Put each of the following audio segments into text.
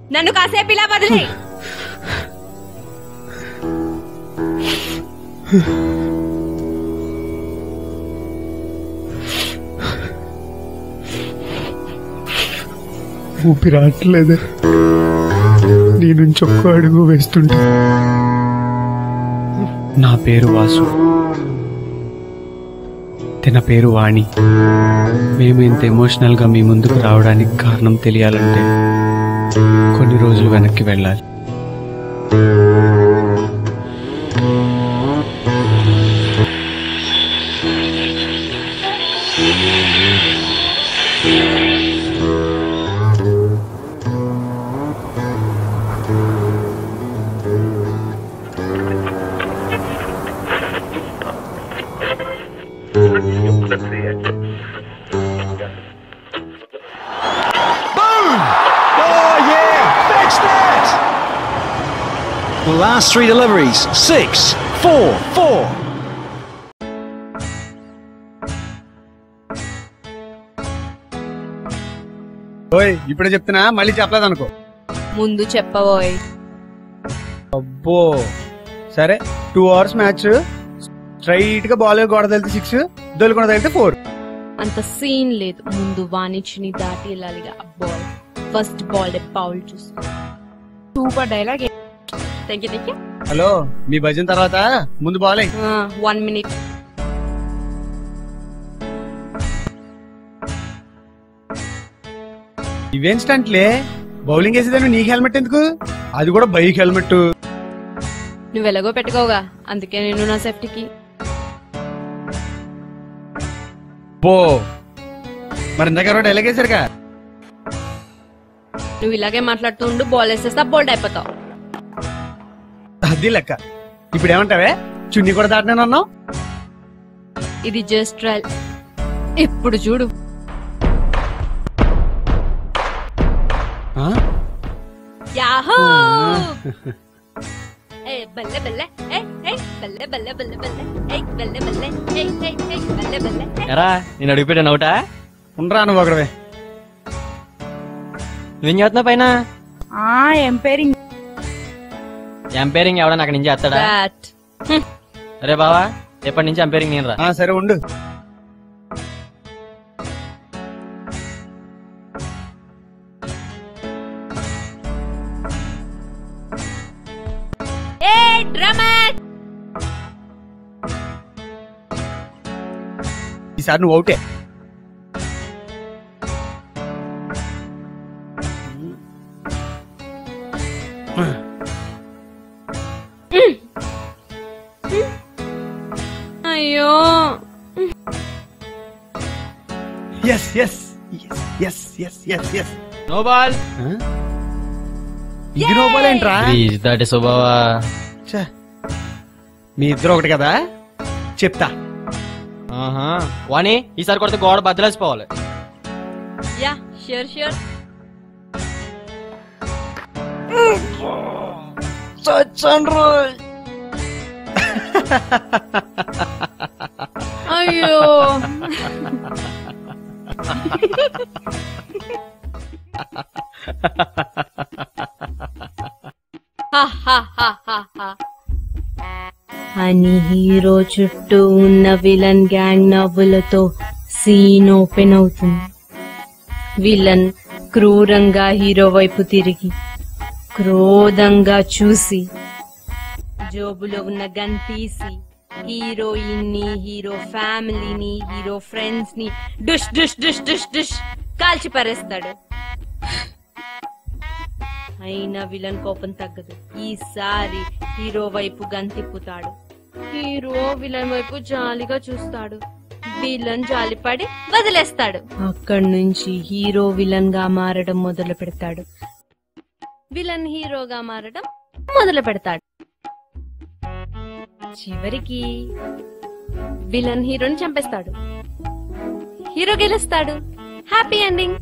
నన్ను కాసేపు ఇలా వదిలే ఊపిరాట్లేదు నీ నుంచి ఒక్క అడుగు వేస్తుంటే నా పేరు వాసు తన పేరు వాణి మేము ఇంత ఎమోషనల్ గా మీ ముందుకు రావడానికి కారణం తెలియాలంటే కొన్ని రోజులు వెనక్కి వెళ్ళాలి Oh, yeah! Fetch that! The last three deliveries six, four, four. ఓయ్ ఇప్పుడే చెప్తున్నా మళ్ళీ చెప్పలేదు అనుకో ముందు చెప్పబోయ్ అబ్బో సరే టూ అవర్స్ మ్యాచ్ స్ట్రైట్ గా బాల్ గోడ తగిలితే సిక్స్ దొల్కొండ తగిలితే ఫోర్ అంత సీన్ లేదు ముందు వాణిచ్చిని దాటి వెళ్ళాలిగా బాల్ ఫస్ట్ బాల్ పౌల్ చూసుకో super dialogue thank you thank you hello మీ భజన తర్వాత ముందు బాల్ అయ్యి వన్ మినిట్ ఇవేం స్టంట్లే బౌలింగ్ వేసేదాన్ని నీకు హెల్మెట్ ఎందుకు అది కూడా బైక్ హెల్మెట్ నువ్వు ఎలాగో పెట్టుకోగా అందుకే నేను నా సేఫ్టీకి పో మరి ఇందాక ఎవరో డైలాగ్ వేసారుగా నువ్వు ఇలాగే మాట్లాడుతూ ఉండు బాల్ వేసేస్తా బోల్డ్ అయిపోతావు అది లెక్క ఇప్పుడు ఏమంటావే చున్నీ కూడా దాటినాను అన్నావు ఇది జస్ట్ ట్రయల్ ఇప్పుడు చూడు ఆ? యాహూ ఏ బల్లె బల్లె ఏ ఏ బల్లె బల్లె బల్లె బల్లె ఏ బల్లె బల్లె ఏ ఏ ఏ బల్లె బల్లె ఏ. ఎరా నేను అడిగిపోయాను ఒకటా ఉండరా నువ్వు ఒకడవే నువ్వేం చేస్తున్నావు పైన ఆ ఎంపైరింగ్ ఎంపైరింగ్ ఎవడన్నా అక్కడి నుంచి చేస్తాడా That. అరే బావా ఎప్పటి నుంచి ఎంపైరింగ్ నేను రా ఆ, సరే ఉండు ఏ డ్రమర్ ఈసారి నువ్వు అవుటే అయ్యో yes yes yes yes yes yes no ball ఇది నోబాలేంట్రా ప్లీజ్ దాటి సుబావా ఛే. మీ ఇద్దరు ఒకటి కదా చెప్తా ఆహా వాణి ఈసారి కొడితే గోడ బద్దలేసిపోవాలి యా ష్యూర్ ష్యూర్ అయ్యో హా, హా, హా, హా, హా. అని హీరో చుట్టూ ఉన్న విలన్ గ్యాంగ్ నవ్వులతో సీన్ ఓపెన్ అవుతుంది విలన్ క్రూరంగా హీరో వైపు తిరిగి క్రోధంగా చూసి జోబులో ఉన్న గన్ తీసి హీరోయిన్ ని హీరో ఫ్యామిలీని హీరో ఫ్రెండ్స్ ని డుష్ డుష్ డుష్ డుష్ డుష్ కాల్చి పారేస్తాడు అయినా విలన్ కోపం తగ్గదు ఈసారి హీరో వైపు గన్ తిప్పుతాడు హీరో విలన్ వైపు జాలిగా చూస్తాడు విలన్ జాలిపడి వదిలేస్తాడు అక్కడి నుంచి హీరో విలన్ గా మారడం మొదలు పెడతాడు విలన్ హీరోగా మారడం మొదలు పెడతాడు చివరికి విలన్ హీరోని చంపేస్తాడు హీరో గెలుస్తాడు హ్యాపీ ఎండింగ్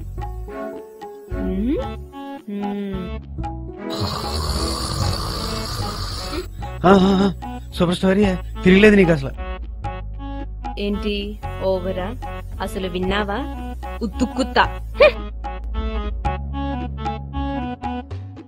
సూపర్ స్టోరీ తిరగలేదు నీకు అసలు ఏంటి ఓవరా అసలు విన్నావా ఉత్తుక్కుత్తా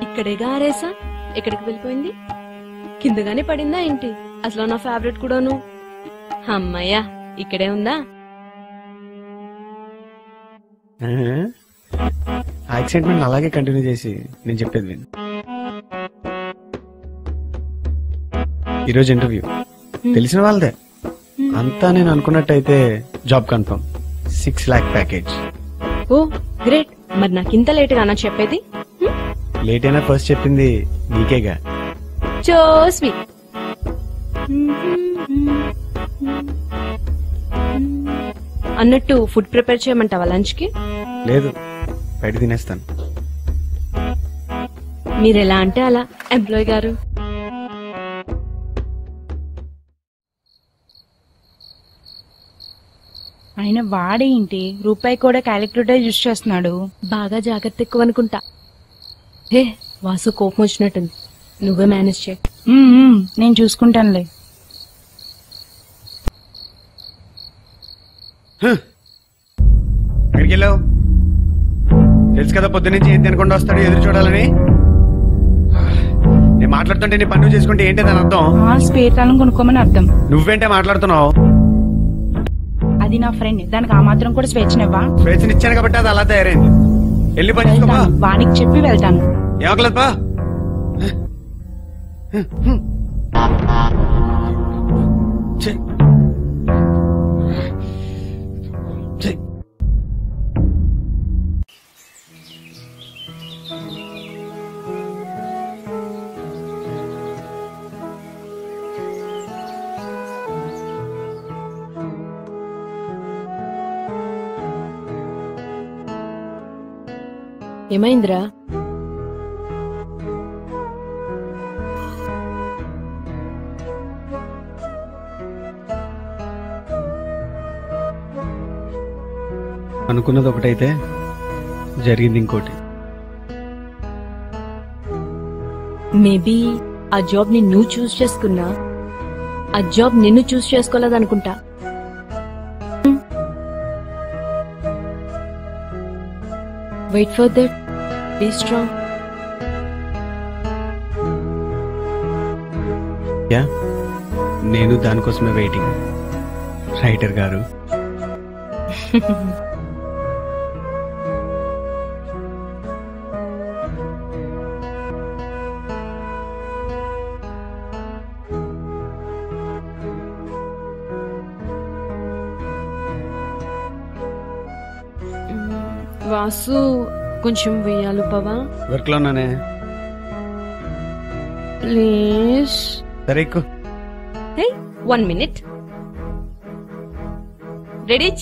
ఇక్కడేగా ఆరేసా ఎక్కడికి వెళ్ళిపోయింది కిందగానే పడిందా ఏంటి అసలు నా ఫేవరెట్ కూడాను అమ్మయ్యా ఇక్కడే ఉందా ఆ ఎక్సైట్మెంట్ అలాగే కంటిన్యూ చేసి నేను చెప్పేది విను ఈరోజు ఇంటర్వ్యూ తెలిసిన వాళ్ళదే అంతా నేను అనుకున్నట్టయితే job confirm six lakh package oh great మరి నాకు ఇంత లేట్ గా చెప్పేది లేట్ అయినా ఫస్ట్ చెప్పింది నీకేగా సో స్వీట్ అన్నట్టు ఫుడ్ ప్రిపేర్ చేయమంటావా లంచ్ కి లేదు బయట తినేస్తాను మీరు ఎలా అంటే అలా ఎంప్లాయ్ గారు ఆయన వాడేంటి రూపాయి కూడా క్యాలిక్యులేటర్ యూజ్ చేస్తున్నాడు బాగా జాగ్రత్త ఎక్కువ అనుకుంటా హే వాసు కోపం వచ్చినట్టుంది నువ్వే మేనేజ్ చేయి ఉమ్, ఉమ్, నేను చూసుకుంటానులే ఎక్కడికి వెళ్ళావు తెలుసు కదా పొద్దునుంచి ఏం తినకుండా వస్తాడు ఎదురు చూడాలని నేను మాట్లాడుతుంటే నీ పన్ను చేసుకుంటే ఏంటి దాని అర్థం ఆ స్పేర్ తాళం కొనుక్కోమని అర్థం నువ్వేంటే మాట్లాడుతున్నావు అది నా ఫ్రెండ్ దానికి ఆ మాత్రం కూడా స్వేచ్ఛనివ్వా స్వేచ్ఛని ఇచ్చాను కాబట్టి అది అలా తయారైంది వెళ్ళి పని చేసుకోపా వెళ్తాను వానికి చెప్పి వెళ్తాను ఏమకలేదు పా ఛీ. ఛీ. ఏమైందిరా అనుకున్నది ఒకటైతే జరిగింది ఇంకోటి మేబీ ఆ జాబ్ ని నువ్వు చూస్ చేసుకున్నా ఆ జాబ్ నిన్ను చూస్ చేసుకోలేదనుకుంటా wait for that be strong yeah నేను దానికోసమే వెయిటింగ్ రైటర్ గారు వాసు కొంచెం వెయ్యాలి పవా వర్క్ లో ఉన్నానే ప్లీజ్ సరే ఎక్కువ hey one minute ready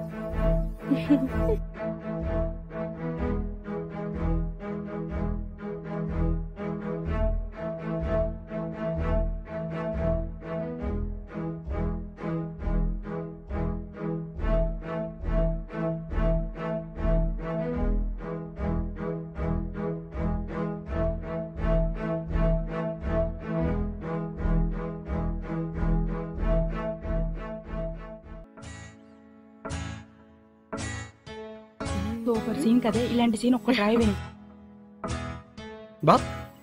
super scene కదే ఇలాంటి సీన్ ఒక్క ట్రై విని బా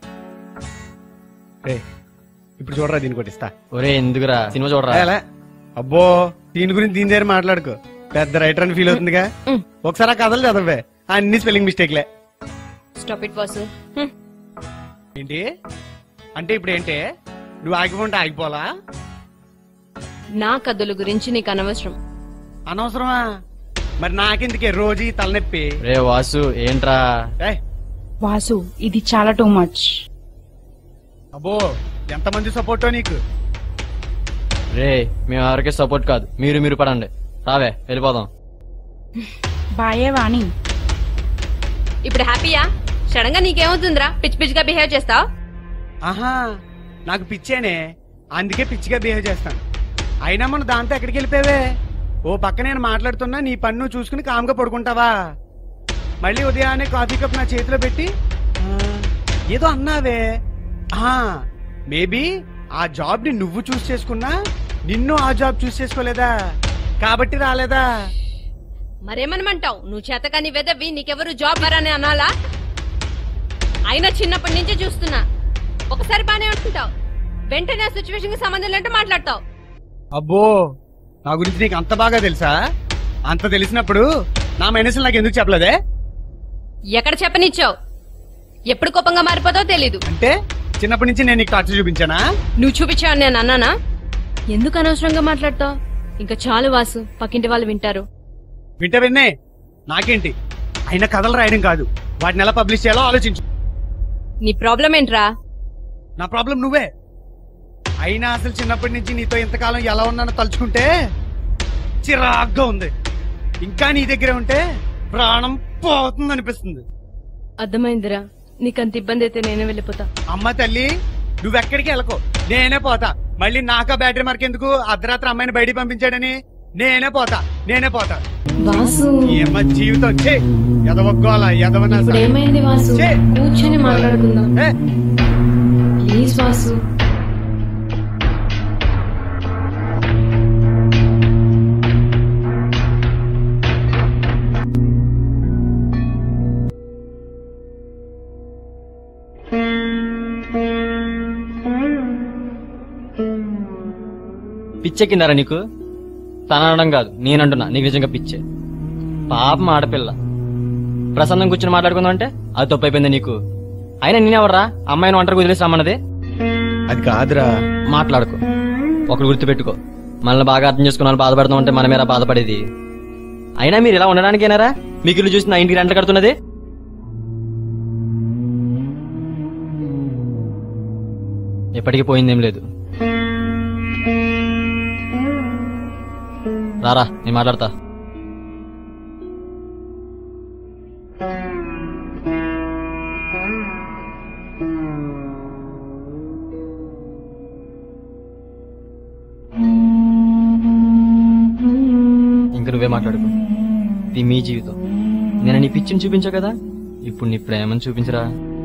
రే ఇప్పుడు చూడరా దీని కొట్టిస్తా ఒరే ఎందుకురా సినిమా చూడరా ఎలా అబ్బో దీని గురించి దీని దగ్గర మాట్లాడుకో పెద్ద రైటర్ అని ఫీల్ అవుతుందిగా మ్. ఒకసారి ఆ కథలు చదవే అన్ని స్పెల్లింగ్ మిస్టేక్లే స్టాప్ ఇట్ వాసు హ్మ్. ఏంటి అంటే ఇప్పుడు ఏంటి నువ్వు ఆగిపోంటే ఆగిపోలా నా కథల గురించి నీకు అనవసరం అనవసరమా మరి నాకెందుకే రోజు ఈ తలనొప్పి రే వాసు ఏంట్రా ఏయ్, వాసు ఇది చాలా టూ మచ్ అబ్బో ఎంతమంది సపోర్టో నీకు రే మేము ఎవరికీ సపోర్ట్ కాదు మీరు మీరు పడండి రావే వెళ్ళిపోదాం బాయే వాణి ఇప్పుడు హ్యాపీయా సడన్ గా నీకేమవుతుందిరా పిచ్చి పిచ్చిగా బిహేవ్ చేస్తావు ఆహా నాకు పిచ్చేనే అందుకే పిచ్చిగా బిహేవ్ చేస్తాను అయినా మన దాంతో ఎక్కడికి వెళ్ళిపోయావే ఓ పక్క నేను మాట్లాడుతున్నా నీ పన్ను చూసుకుని కామ్గా పడుకుంటావా మళ్ళీ ఉదయాన్నే కాఫీ కప్ నా చేతిలో పెట్టి "ఆ, ఏదో అన్నావే మేబీ ఆ జాబ్ ని నువ్వు చూస్ చేసుకున్నా నిన్ను ఆ జాబ్ చూస్ చేసుకోలేదా కాబట్టి రాలేదా మరేమనమంటావు నువ్వు చేతకాని వెదవి నీకెవరు జాబ్ మరని అనాలా అయినా చిన్నప్పటి నుంచి చూస్తున్నా ఒకసారి బానే ఉంటుంటావు వెంటనే ఆ సిచ్యువేషన్ కి సంబంధం లేంటూ మాట్లాడతావు అబ్బో నా గురించి నీకు అంత బాగా తెలుసా అంత తెలిసినప్పుడు నా మైనస్ నాకు ఎందుకు చెప్పలేదే ఎక్కడ చెప్పనిచ్చావు ఎప్పుడు కోపంగా మారిపోతావో తెలీదు అంటే చిన్నప్పటి నుంచి నేను నీకు టార్చర్ చూపించానా నువ్వు చూపించావు నేను అన్నానా ఎందుకు అనవసరంగా మాట్లాడతావు ఇంకా చాలు వాసు పక్కింటి వాళ్ళు వింటారు వింటే విన్నే నాకేంటి అయినా కథలు రాయడం కాదు వాటిని ఎలా పబ్లిష్ చేయాలో ఆలోచించు నీ ప్రాబ్లం ఏంట్రా నా ప్రాబ్లం నువ్వే అయినా అసలు చిన్నప్పటి నుంచి నీతో ఇంతకాలం ఎలా ఉన్నానో తలుచుకుంటే చిరాగ్గా ఉంది ఇంకా నీ దగ్గరే ఉంటే ప్రాణం పోతుంది అనిపిస్తుంది అర్థమైందిరా నీకంత ఇబ్బంది అయితే నేనే వెళ్ళిపోతా అమ్మ తల్లి నువ్వెక్కడికి వెళ్ళకో నేనే పోతా మళ్ళీ నాకా బ్యాటరీ మార్క్ ఎందుకు అర్ధరాత్రి అమ్మాయిని బయటికి పంపించాడని నేనే పోతా నేనే పోతా వాసు ఏమ్మ జీవితం చే ఎదవగ్గోల ఎదవనా ఇప్పుడు ఏమైంది వాసు ఛే! కూర్చొని మాట్లాడుకుందాం ఏ ప్లీజ్ వాసు పిచ్చెక్కిందారా నీకు తన అనడం కాదు నేనంటున్నా నీకు నిజంగా పిచ్చే పాపం ఆడపిల్ల ప్రసన్నం కూర్చొని మాట్లాడుకుందాం అంటే అది తప్పు అయిపోయింది నీకు అయినా నేనెవర్రా అమ్మాయిని ఒంటరి వదిలేసి రమ్మన్నది అది కాదురా మాట్లాడుకో ఒకటి గుర్తుపెట్టుకో మనల్ని బాగా అర్థం చేసుకున్న వాళ్ళు బాధపడుతూ ఉంటే మనమేరా బాధపడేది అయినా మీరు ఇలా ఉండడానికేనారా మీకు ఇల్లు చూసి నా ఇంటికి రెంట కడుతున్నది ఎప్పటికీ పోయిందేం లేదు రారా నేను మాట్లాడతా ఇంక నువ్వే మాట్లాడుకో ఇది మీ జీవితం నేను నీ పిచ్చిని చూపించా కదా ఇప్పుడు నీ ప్రేమను చూపించరా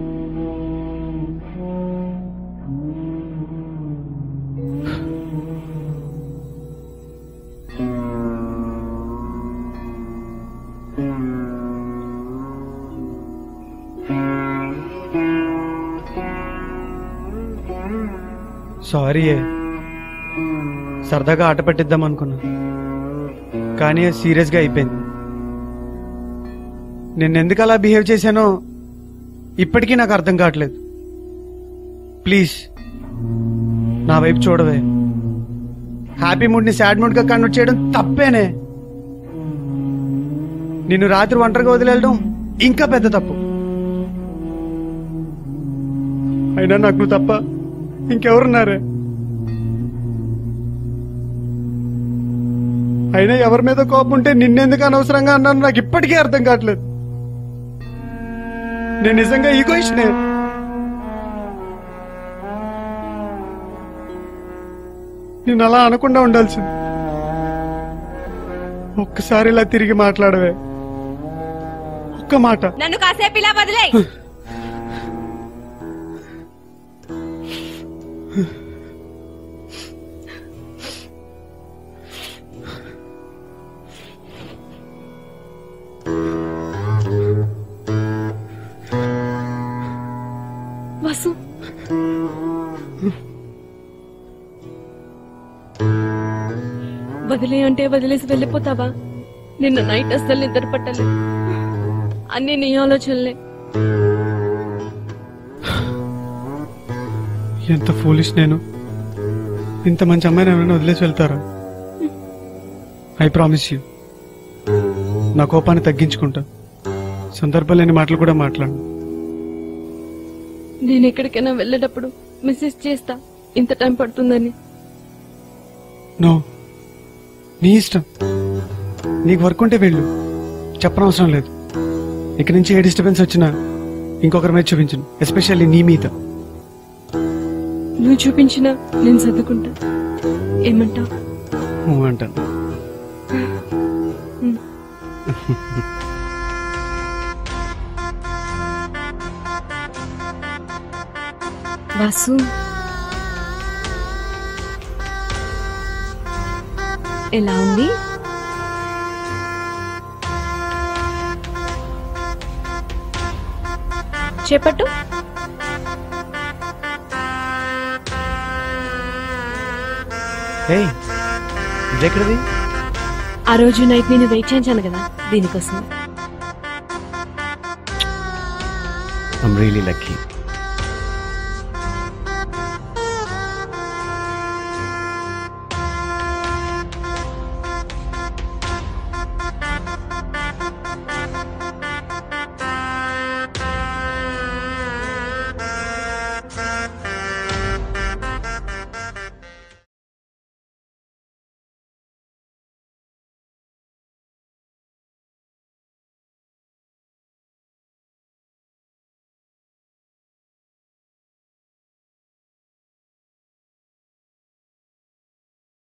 సారీ సరదాగా ఆట పట్టిద్దాం అనుకున్నా కానీ అది సీరియస్ గా అయిపోయింది నేను ఎందుకు అలా బిహేవ్ చేశానో ఇప్పటికీ నాకు అర్థం కావట్లేదు ప్లీజ్ నా వైపు చూడవే హ్యాపీ మూడ్ ని సాడ్ మూడ్ గా కన్వర్ట్ చేయడం తప్పేనే నిన్ను రాత్రి ఒంటరిగా వదిలేయడం ఇంకా పెద్ద తప్పు అయినా నాకు నువ్వు తప్ప ఇంకెవరున్నారే అయినా ఎవరి మీద కోపం ఉంటే నిన్నెందుకు అనవసరంగా అన్నాను నాకు ఇప్పటికీ అర్థం కావట్లేదు నేను నిజంగా ఈగోయిస్ట్నే నేను అలా అనకుండా ఉండాల్సింది ఒక్కసారి ఇలా తిరిగి మాట్లాడవే ఒక్క మాట నన్ను కాసేపు ఇలా వదిలే వాసు వదిలే అంటే వదిలేసి వెళ్ళిపోతావా నిన్న నైట్ అస్సలు నిద్ర పట్టలేదు అన్ని నీ ఆలోచనలే ఎంత ఫూలిష్ నేను ఇంత మంచి అమ్మాయిని ఎవరైనా వదిలేసి వెళ్తారా ఐ ప్రామిస్ యూ నా కోపాన్ని తగ్గించుకుంటా సందర్భం లేని మాటలు కూడా మాట్లాడు నేను ఎక్కడికైనా వెళ్ళేటప్పుడు మెసేజ్ చేస్తా ఇంత టైం పడుతుందని నో నీ ఇష్టం నీకు వర్క్ ఉంటే వెళ్ళు చెప్పనవసరం లేదు ఇక్కడి నుంచి ఏ డిస్టర్బెన్స్ వచ్చినా ఇంకొకరి మీద చూపించను ఎస్పెషల్లీ నీ మీద నువ్వు చూపించినా నేను సర్దుకుంటా ఏమంటావు నువ్వు అంటాను వాసు ఎలా ఉంది చెప్పట్టు ఏయ్ ఇదెక్కడిది ఆ రోజు నైట్ నేను వెయిట్ చేయించాను కదా దీనికోసం ఐమ్ రియలీ లక్కీ